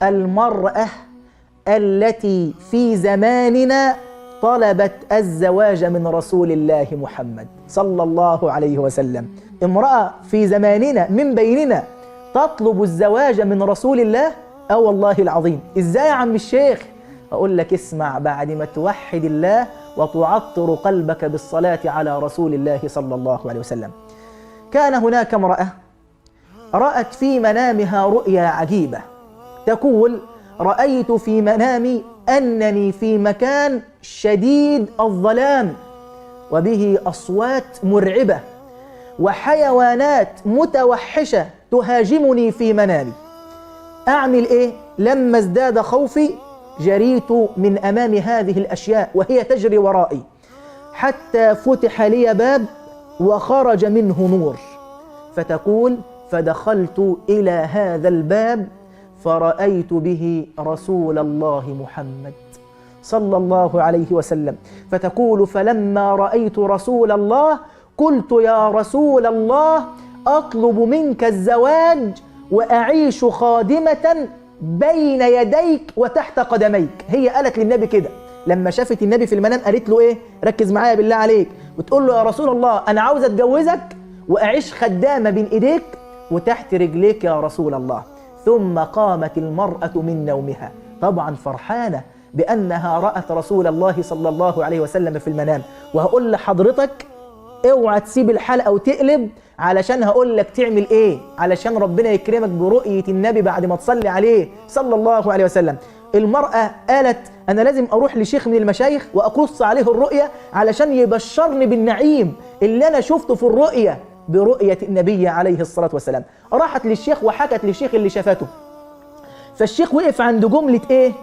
المرأة التي في زماننا طلبت الزواج من رسول الله محمد صلى الله عليه وسلم امرأة في زماننا من بيننا تطلب الزواج من رسول الله أو والله العظيم إزاي يا عم الشيخ أقول لك اسمع بعد ما توحد الله وتعطر قلبك بالصلاة على رسول الله صلى الله عليه وسلم كان هناك امرأة رأت في منامها رؤيا عجيبة تقول رأيت في منامي أنني في مكان شديد الظلام وبه أصوات مرعبة وحيوانات متوحشة تهاجمني في منامي أعمل إيه؟ لما ازداد خوفي جريت من أمام هذه الأشياء وهي تجري ورائي حتى فتح لي باب وخرج منه نور فتقول فدخلت إلى هذا الباب فرأيت به رسول الله محمد صلى الله عليه وسلم فتقول فلما رأيت رسول الله قلت يا رسول الله أطلب منك الزواج وأعيش خادمة بين يديك وتحت قدميك هي قالت للنبي كده لما شافت النبي في المنام قالت له ايه ركز معايا بالله عليك بتقول له يا رسول الله انا عاوز اتجوزك واعيش خدامه بين ايديك وتحت رجليك يا رسول الله ثم قامت المراه من نومها طبعا فرحانه بانها رات رسول الله صلى الله عليه وسلم في المنام وهقول لحضرتك اوعى تسيب الحلقه وتقلب علشان هقول لك تعمل ايه علشان ربنا يكرمك برؤيه النبي بعد ما تصلي عليه صلى الله عليه وسلم المرأة قالت أنا لازم أروح لشيخ من المشايخ وأقص عليه الرؤية علشان يبشرني بالنعيم اللي أنا شفته في الرؤية برؤية النبي عليه الصلاة والسلام راحت للشيخ وحكت للشيخ اللي شافته فالشيخ وقف عند جملة إيه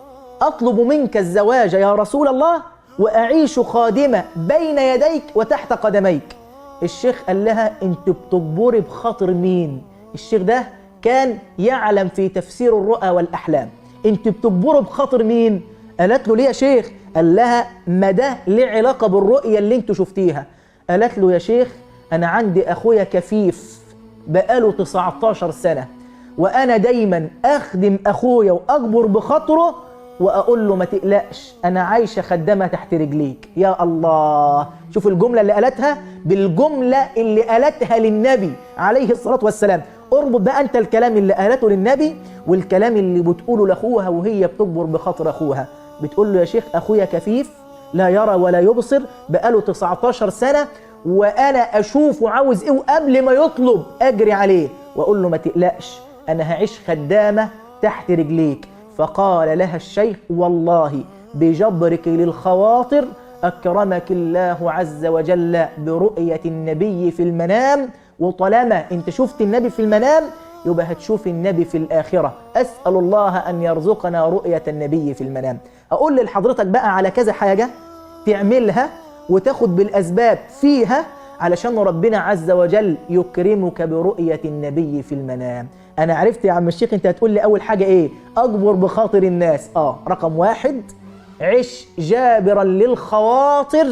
أطلب منك الزواج يا رسول الله وأعيش خادمة بين يديك وتحت قدميك الشيخ قال لها أنت بتجبري بخاطر مين الشيخ ده كان يعلم في تفسير الرؤى والأحلام أنت بتجبري بخاطر مين قالت له ليه يا شيخ قال لها ما ده ليه علاقة بالرؤية اللي انتوا شفتيها قالت له يا شيخ أنا عندي أخويا كفيف بقاله 19 سنة وأنا دايما أخدم أخويا وأجبر بخاطره واقول له ما تقلقش انا عايشه خدامه تحت رجليك يا الله شوف الجمله اللي قالتها بالجمله اللي قالتها للنبي عليه الصلاه والسلام اربط بقى انت الكلام اللي قالته للنبي والكلام اللي بتقوله لاخوها وهي بتكبر بخاطر اخوها بتقول له يا شيخ اخويا كفيف لا يرى ولا يبصر بقاله 19 سنه وانا اشوفه عاوز ايه وقبل ما يطلب اجري عليه واقول له ما تقلقش انا هعيش خدامه تحت رجليك فقال لها الشيخ والله بجبرك للخواطر أكرمك الله عز وجل برؤية النبي في المنام وطالما أنت شفت النبي في المنام يبقى هتشوف النبي في الآخرة أسأل الله أن يرزقنا رؤية النبي في المنام أقول لحضرتك بقى على كذا حاجة تعملها وتاخد بالأسباب فيها علشان ربنا عز وجل يكرمك برؤية النبي في المنام أنا عرفت يا عم الشيخ أنت هتقول لي أول حاجة إيه أجبر بخاطر الناس آه رقم واحد عش جابرا للخواطر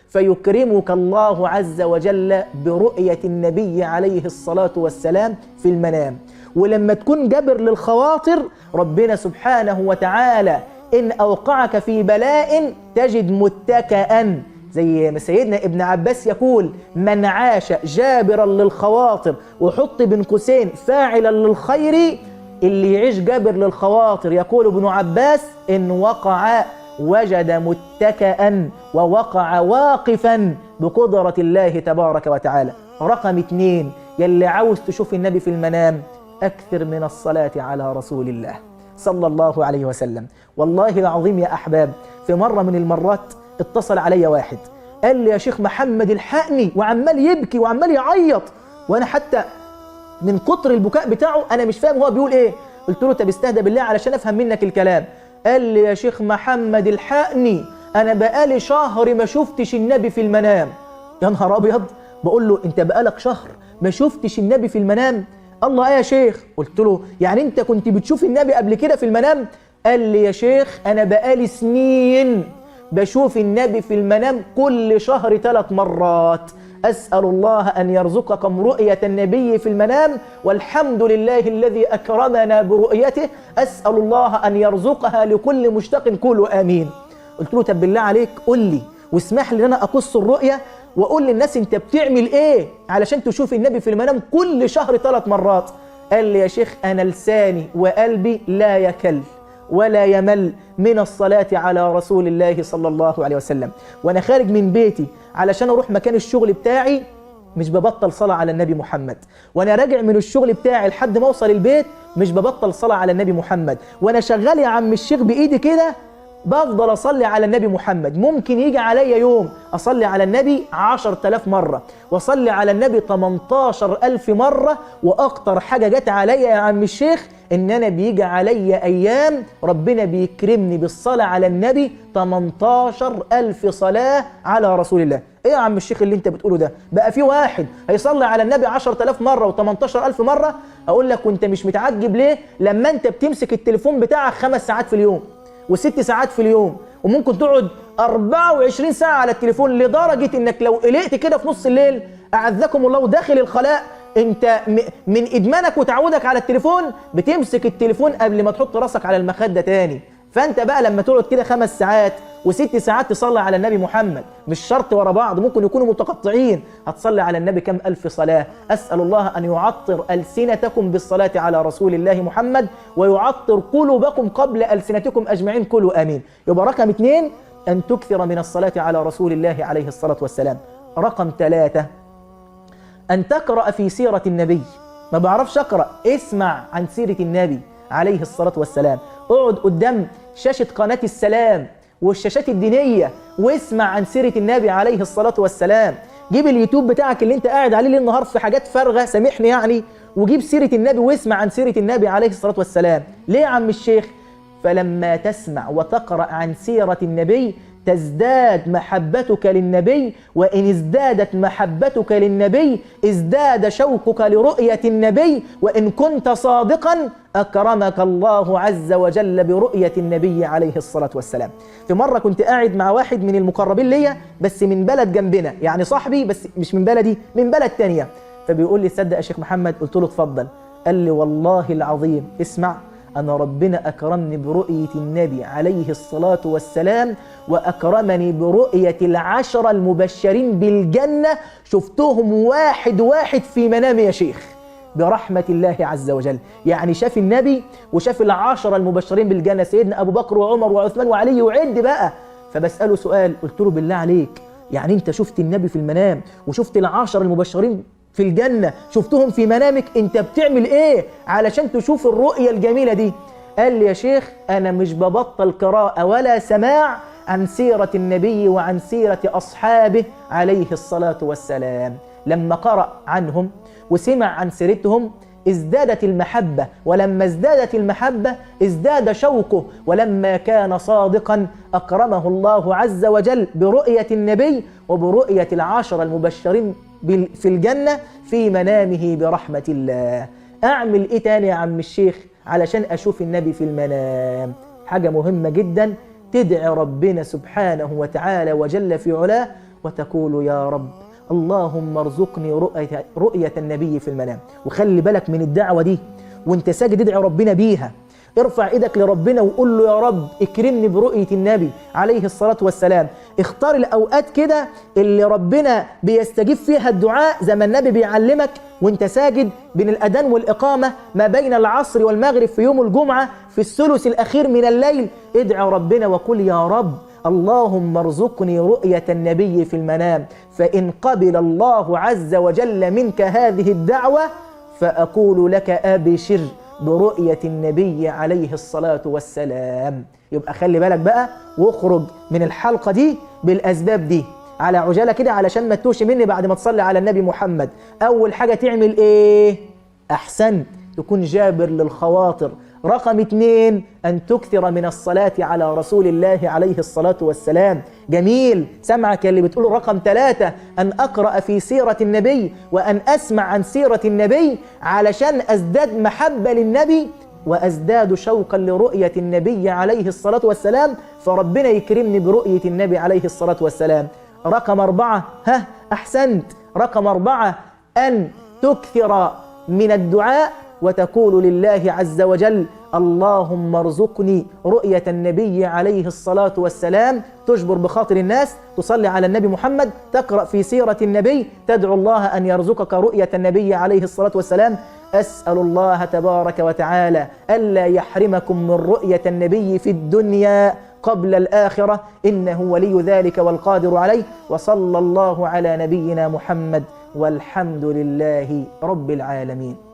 فيكرمك الله عز وجل برؤية النبي عليه الصلاة والسلام في المنام ولما تكون جابر للخواطر ربنا سبحانه وتعالى إن أوقعك في بلاء تجد متكئا زي ما سيدنا ابن عباس يقول من عاش جابرا للخواطر وحط بين قوسين فاعلا للخير اللي يعيش جابر للخواطر يقول ابن عباس إن وقع وجد متكئا ووقع واقفا بقدرة الله تبارك وتعالى رقم اتنين يلي عاوز تشوف النبي في المنام أكثر من الصلاة على رسول الله صلى الله عليه وسلم والله العظيم يا أحباب في مرة من المرات اتصل علي واحد قال لي يا شيخ محمد الحقني وعمال يبكي وعمال يعيط وانا حتى من كتر البكاء بتاعه انا مش فاهم هو بيقول ايه قلت له طب استهدى بالله علشان افهم منك الكلام قال لي يا شيخ محمد الحقني انا بقالي شهر ما شفتش النبي في المنام يا نهار ابيض بقول له انت بقالك شهر ما شفتش النبي في المنام الله ايه يا شيخ قلت له يعني انت كنت بتشوف النبي قبل كده في المنام قال لي يا شيخ انا بقالي سنين بشوف النبي في المنام كل شهر ثلاث مرات أسأل الله أن يرزقكم رؤية النبي في المنام والحمد لله الذي أكرمنا برؤيته أسأل الله أن يرزقها لكل مشتاق قولوا آمين قلت له طب بالله عليك قل لي واسمح لي ان انا اقص الرؤيه واقول للناس انت بتعمل ايه علشان تشوف النبي في المنام كل شهر ثلاث مرات قال لي يا شيخ انا لساني وقلبي لا يكل ولا يمل من الصلاة على رسول الله صلى الله عليه وسلم وأنا خارج من بيتي علشان أروح مكان الشغل بتاعي مش ببطل صلاة على النبي محمد وأنا راجع من الشغل بتاعي لحد ما أوصل البيت مش ببطل صلاة على النبي محمد وأنا شغال يا عم الشيخ بإيدي كده بفضل أصلي على النبي محمد ممكن يجي عليا يوم أصلي على النبي عشر تلاف مرة وأصلي على النبي 18 ألف مرة وأكتر حاجة جت عليا يا عم الشيخ إن أنا بيجي عليا أيام ربنا بيكرمني بالصلاة على النبي 18 ألف صلاة على رسول الله ايه يا عم الشيخ اللي انت بتقوله ده بقى في واحد هيصلي على النبي 10000 مره و18000 مره اقول لك وانت مش متعجب ليه لما انت بتمسك التليفون بتاعك خمس ساعات في اليوم وست ساعات في اليوم وممكن تقعد 24 ساعه على التليفون لدرجه انك لو قلقت كده في نص الليل اعزكم الله داخل الخلاء انت من ادمانك وتعودك على التليفون بتمسك التليفون قبل ما تحط راسك على المخده تاني فانت بقى لما تقعد كده خمس ساعات وست ساعات تصلي على النبي محمد مش شرط ورا بعض ممكن يكونوا متقطعين هتصلي على النبي كم ألف صلاة أسأل الله أن يعطر ألسنتكم بالصلاة على رسول الله محمد ويعطر قلوبكم قبل ألسنتكم أجمعين كلوا آمين يبقى رقم اثنين أن تكثر من الصلاة على رسول الله عليه الصلاة والسلام رقم ثلاثة أن تقرأ في سيرة النبي ما بعرفش أقرأ اسمع عن سيرة النبي عليه الصلاة والسلام اقعد قدام شاشة قناة السلام والشاشات الدينية واسمع عن سيرة النبي عليه الصلاة والسلام جيب اليوتيوب بتاعك اللي انت قاعد عليه ليل نهار في حاجات فارغة سامحني يعني وجيب سيرة النبي واسمع عن سيرة النبي عليه الصلاة والسلام ليه يا عم الشيخ فلما تسمع وتقرأ عن سيرة النبي تزداد محبتك للنبي وإن ازدادت محبتك للنبي ازداد شوقك لرؤية النبي وإن كنت صادقا أكرمك الله عز وجل برؤية النبي عليه الصلاة والسلام في مرة كنت قاعد مع واحد من المقربين ليا بس من بلد جنبنا يعني صاحبي بس مش من بلدي من بلد تانية فبيقول لي تصدق يا شيخ محمد قلت له اتفضل قال لي والله العظيم اسمع أنا ربنا أكرمني برؤية النبي عليه الصلاة والسلام وأكرمني برؤية العشرة المبشرين بالجنة شفتهم واحد واحد في منامي يا شيخ برحمة الله عز وجل يعني شاف النبي وشاف العشرة المبشرين بالجنة سيدنا أبو بكر وعمر وعثمان وعلي وعد بقى فبسأله سؤال قلت له بالله عليك يعني أنت شفت النبي في المنام وشفت العشرة المبشرين في الجنة شفتهم في منامك انت بتعمل ايه علشان تشوف الرؤية الجميلة دي قال لي يا شيخ انا مش ببطل قراءة ولا سماع عن سيرة النبي وعن سيرة اصحابه عليه الصلاة والسلام لما قرأ عنهم وسمع عن سيرتهم ازدادت المحبة ولما ازدادت المحبة ازداد شوقه ولما كان صادقا أكرمه الله عز وجل برؤية النبي وبرؤية العشر المبشرين في الجنة في منامه برحمة الله أعمل إيه تاني يا عم الشيخ علشان أشوف النبي في المنام حاجة مهمة جدا تدعي ربنا سبحانه وتعالى وجل في علاه وتقول يا رب اللهم ارزقني رؤية, رؤية النبي في المنام وخلي بالك من الدعوة دي وانت ساجد ادعي ربنا بيها ارفع ايدك لربنا وقول له يا رب اكرمني برؤية النبي عليه الصلاة والسلام اختار الاوقات كده اللي ربنا بيستجيب فيها الدعاء زي ما النبي بيعلمك وانت ساجد بين الاذان والاقامة ما بين العصر والمغرب في يوم الجمعة في الثلث الاخير من الليل ادعي ربنا وقل يا رب اللهم ارزقني رؤية النبي في المنام فإن قبل الله عز وجل منك هذه الدعوة فأقول لك أبشر برؤية النبي عليه الصلاة والسلام يبقى خلي بالك بقى واخرج من الحلقة دي بالأسباب دي على عجالة كده علشان ما تتوش مني بعد ما تصلي على النبي محمد أول حاجة تعمل إيه أحسن تكون جابر للخواطر رقم اثنين أن تكثر من الصلاة على رسول الله عليه الصلاة والسلام جميل سمعك اللي بتقول رقم ثلاثة أن أقرأ في سيرة النبي وأن أسمع عن سيرة النبي علشان أزداد محبة للنبي وأزداد شوقا لرؤية النبي عليه الصلاة والسلام فربنا يكرمني برؤية النبي عليه الصلاة والسلام رقم أربعة ها أحسنت رقم أربعة أن تكثر من الدعاء وتقول لله عز وجل اللهم ارزقني رؤية النبي عليه الصلاة والسلام تجبر بخاطر الناس تصلي على النبي محمد تقرأ في سيرة النبي تدعو الله أن يرزقك رؤية النبي عليه الصلاة والسلام أسأل الله تبارك وتعالى ألا يحرمكم من رؤية النبي في الدنيا قبل الآخرة إنه ولي ذلك والقادر عليه وصلى الله على نبينا محمد والحمد لله رب العالمين